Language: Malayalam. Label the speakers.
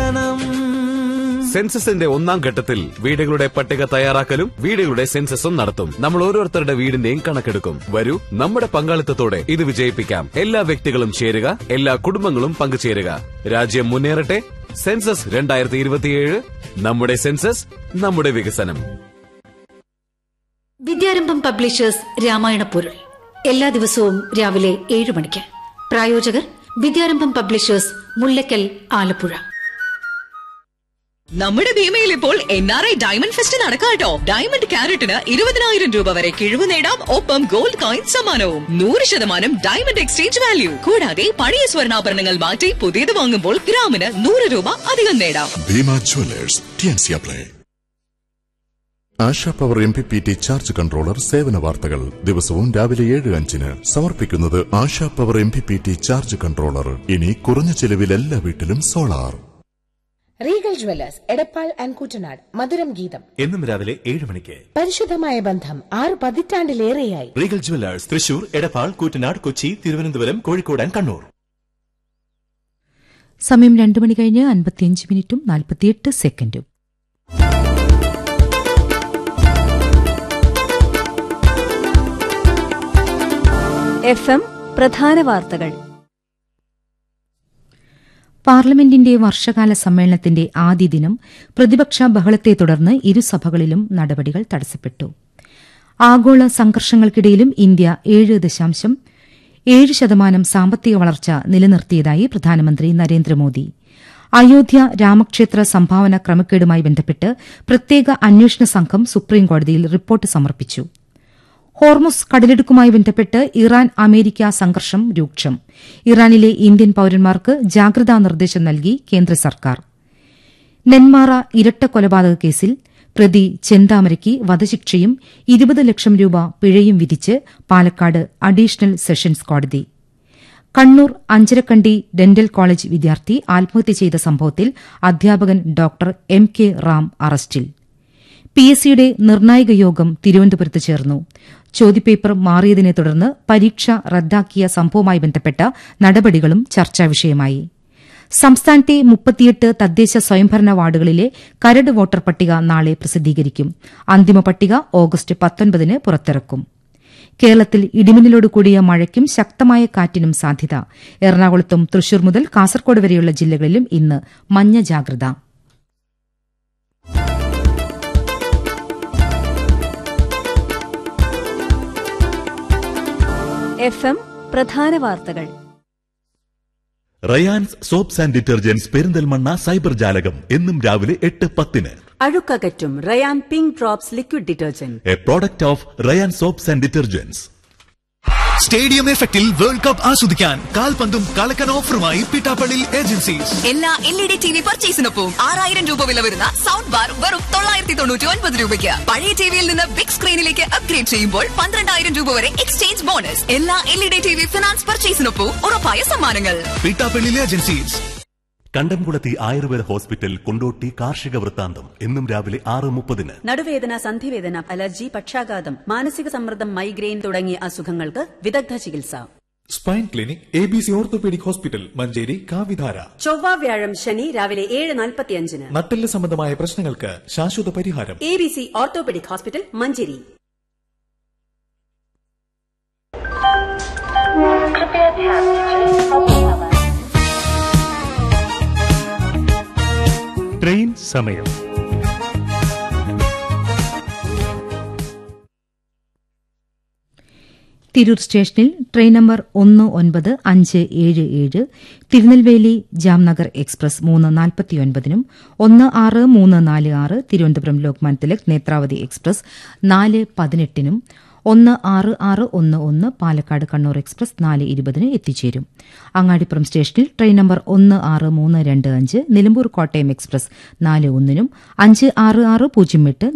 Speaker 1: വികസനം
Speaker 2: സെൻസസിന്റെ ഒന്നാം ഘട്ടത്തിൽ വീടുകളുടെ പട്ടിക തയ്യാറാക്കലും വീടുകളുടെ സെൻസസും നടത്തും നമ്മൾ ഓരോരുത്തരുടെ വീടിന്റെയും കണക്കെടുക്കും വരൂ നമ്മുടെ പങ്കാളിത്തത്തോടെ ഇത് വിജയിപ്പിക്കാം എല്ലാ വ്യക്തികളും ചേരുക എല്ലാ കുടുംബങ്ങളും പങ്കുചേരുക രാജ്യം മുന്നേറട്ടെ സെൻസസ് രണ്ടായിരത്തി ഇരുപത്തിയേഴ് നമ്മുടെ സെൻസസ് നമ്മുടെ വികസനം
Speaker 3: വിദ്യാരംഭം പബ്ലിഷേഴ്സ് രാമായണ പൊരുൾ എല്ലാ ദിവസവും രാവിലെ ഏഴ് മണിക്ക് പ്രായോജകർ വിദ്യാരംഭം പബ്ലിഷേഴ്സ് മുല്ലക്കൽ ആലപ്പുഴ
Speaker 4: നമ്മുടെ ഭീമയിൽ ഇപ്പോൾ N R I diamond fest നടക്കാട്ടോ ഡയമണ്ട് ക്യാരറ്റിന് ഇരുപതിനായിരം രൂപ വരെ കിഴിവ് നേടാം ഒപ്പം ഗോൾഡ് കോയിൻ സമ്മാനവും നൂറ് ശതമാനം ഡയമണ്ട് എക്സ്ചേഞ്ച് വാല്യൂ കൂടാതെ പഴയ സ്വർണ്ണാഭരണങ്ങൾ മാറ്റി പുതിയത് വാങ്ങുമ്പോൾ ഗ്രാമിന് നൂറ് രൂപ അധികം നേടാം
Speaker 5: ഭീമ ജ്വല്ലേഴ്സ് ടിയൻസിയ പ്ലേ Asha power M P P T charge controller സേവന വാർത്തകൾ ദിവസവും രാവിലെ ഏഴ് അഞ്ചിന് സമർപ്പിക്കുന്നത് Asha power M P P T charge controller ഇനി കുറഞ്ഞ ചെലവിൽ എല്ലാ വീട്ടിലും solar
Speaker 6: Regal jewellers Edappal and Kuttanad മധുരം ഗീതം
Speaker 1: എന്നും രാവിലെ ഏഴ് മണിക്ക്
Speaker 6: പരിശുദ്ധമായ ബന്ധം ആറ് പതിറ്റാണ്ടിലേറെയായി
Speaker 1: Regal jewellers Thrissur Edappal Koottanad Kochi Thiruvananthapuram Kozhikode and Kannur
Speaker 7: സമയം രണ്ടു മണി കഴിഞ്ഞ് അൻപത്തിയഞ്ച് മിനിറ്റും നാൽപ്പത്തിയെട്ട് സെക്കൻഡും
Speaker 8: എഫ് എം പ്രധാന വാർത്തകൾ
Speaker 7: പാർലമെന്റിന്റെ വർഷകാല സമ്മേളനത്തിന്റെ ആദ്യ ദിനം പ്രതിപക്ഷ ബഹളത്തെ തുടർന്ന് ഇരുസഭകളിലും നടപടികൾ തടസ്സപ്പെട്ടു ആഗോള സംഘർഷങ്ങൾക്കിടയിലും ഇന്ത്യ ഏഴ് ദശാംശം ഏഴ് ശതമാനം സാമ്പത്തിക വളർച്ച നിലനിർത്തിയതായി പ്രധാനമന്ത്രി നരേന്ദ്രമോദി അയോധ്യ രാമക്ഷേത്ര സംഭാവന ക്രമക്കേടുമായി ബന്ധപ്പെട്ട് പ്രത്യേക അന്വേഷണ സംഘം സുപ്രീംകോടതിയിൽ റിപ്പോർട്ട് സമർപ്പിച്ചു ഹോർമുസ് കടലിടുക്കുമായി ബന്ധപ്പെട്ട് ഇറാൻ അമേരിക്ക സംഘർഷം രൂക്ഷം ഇറാനിലെ ഇന്ത്യൻ പൌരന്മാർക്ക് ജാഗ്രതാ നിർദ്ദേശം നൽകി കേന്ദ്ര സർക്കാർ നെന്മാറ ഇരട്ട കൊലപാതക കേസിൽ പ്രതി ചെന്താമരയ്ക്ക് വധശിക്ഷയും ഇരുപത് ലക്ഷം രൂപ പിഴയും വിധിച്ച് പാലക്കാട് അഡീഷണൽ സെഷൻസ് കോടതി കണ്ണൂർ അഞ്ചരക്കണ്ടി ഡെന്റൽ കോളേജ് വിദ്യാർത്ഥി ആത്മഹത്യ ചെയ്ത സംഭവത്തിൽ അധ്യാപകൻ ഡോക്ടർ എം കെ റാം അറസ്റ്റിൽ പി എസ് സിയുടെ നിർണായക യോഗം തിരുവനന്തപുരത്ത് ചേർന്നു ചോദ്യപേപ്പർ മാറിയതിനെ തുടർന്ന് പരീക്ഷ റദ്ദാക്കിയ സംഭവവുമായി ബന്ധപ്പെട്ട നടപടികളും ചർച്ചാവിഷയമായി സംസ്ഥാനത്തെ മുപ്പത്തിയെട്ട് തദ്ദേശ സ്വയംഭരണ വാർഡുകളിലെ കരട് വോട്ടർ പട്ടിക നാളെ പ്രസിദ്ധീകരിക്കും അന്തിമ പട്ടിക ഓഗസ്റ്റ് പത്തൊൻപതിന് പുറത്തിറക്കും കേരളത്തിൽ ഇടിമിന്നലോട് കൂടിയ മഴയ്ക്കും ശക്തമായ കാറ്റിനും സാധ്യത എറണാകുളത്തും തൃശൂർ മുതൽ കാസർകോട് വരെയുള്ള ജില്ലകളിലും ഇന്ന് മഞ്ഞ ജാഗ്രത
Speaker 8: എഫ് എം പ്രധാന വാർത്തകൾ
Speaker 9: Rayans soaps and detergents Perinthalmanna cyber ജാലകം എന്നും രാവിലെ എട്ട് പത്തിന്
Speaker 10: അഴുക്കകറ്റും Rayan pink drops liquid detergent
Speaker 9: a product of Rayan soaps and detergents
Speaker 11: stadium എഫക്റ്റിൽ വേൾഡ് കപ്പ് ആസ്വദിക്കാൻ കാൽപന്തും കളക്കൻ ഓഫറുമായി പിട്ടാപ്പള്ളി ഏജൻസീസ്
Speaker 4: എല്ലാ L E D T V പർച്ചേസിനൊപ്പം ആറായിരം രൂപ വില വരുന്ന സൗണ്ട് ബാർ വെറും തൊള്ളായിരത്തി തൊണ്ണൂറ്റി ഒൻപത് രൂപയ്ക്ക് പഴയ ടിവിയിൽ നിന്ന് ബിഗ് സ്ക്രീനിലേക്ക് അപ്ഗ്രേഡ് ചെയ്യുമ്പോൾ പന്ത്രണ്ടായിരം രൂപ വരെ എക്സ്ചേഞ്ച് ബോണസ് എല്ലാ L E D T V finance പർച്ചേസിനൊപ്പം ഉറപ്പായ സമ്മാനങ്ങൾ
Speaker 11: പിട്ടാപ്പള്ളി ഏജൻസീസ്
Speaker 9: കണ്ടംകുളത്തി ആയുർവേദ ഹോസ്പിറ്റൽ കൊണ്ടോട്ടി കാർഷിക വൃത്താന്തം എന്നും രാവിലെ ആറ് മുപ്പതിന്
Speaker 10: നടുവേദന സന്ധിവേദന അലർജി പക്ഷാഘാതം മാനസിക സമ്മർദ്ദം മൈഗ്രെയിൻ തുടങ്ങിയ അസുഖങ്ങൾക്ക് വിദഗ്ധ ചികിത്സ
Speaker 11: spine clinic A B C orthopaedic hospital Manjeri കാവിധാര
Speaker 10: ചൊവ്വ വ്യാഴം ശനി രാവിലെ ഏഴ് നാൽപ്പത്തിയഞ്ചിന്
Speaker 11: നട്ടെല്ല് സംബന്ധമായ പ്രശ്നങ്ങൾക്ക് ശാശ്വത പരിഹാരം
Speaker 10: A B C orthopaedic hospital Manjeri
Speaker 12: train സമയം
Speaker 7: തിരൂർ സ്റ്റേഷനിൽ ട്രെയിൻ നമ്പർ ഒന്ന് ഒൻപത് അഞ്ച് ഏഴ് ഏഴ് തിരുനെൽവേലി ജാംനഗർ എക്സ്പ്രസ് മൂന്ന് നാൽപ്പത്തിയൊൻപതിനും ഒന്ന് ആറ് മൂന്ന് നാല് ആറ് തിരുവനന്തപുരം ലോക്മാൻ തിലക് നേത്രാവതി എക്സ്പ്രസ് നാല് പതിനെട്ടിനും ഒന്ന് ആറ് ആറ് ഒന്ന് ഒന്ന് പാലക്കാട് കണ്ണൂർ എക്സ്പ്രസ് നാല് ഇരുപതിന് എത്തിച്ചേരും അങ്ങാടിപ്പുറം സ്റ്റേഷനിൽ ട്രെയിൻ നമ്പർ ഒന്ന് ആറ് മൂന്ന് രണ്ട് അഞ്ച് നിലമ്പൂർ കോട്ടയം എക്സ്പ്രസ് നാല് ഒന്നിനും അഞ്ച് ആറ് ആറ് പൂജ്യം എട്ട്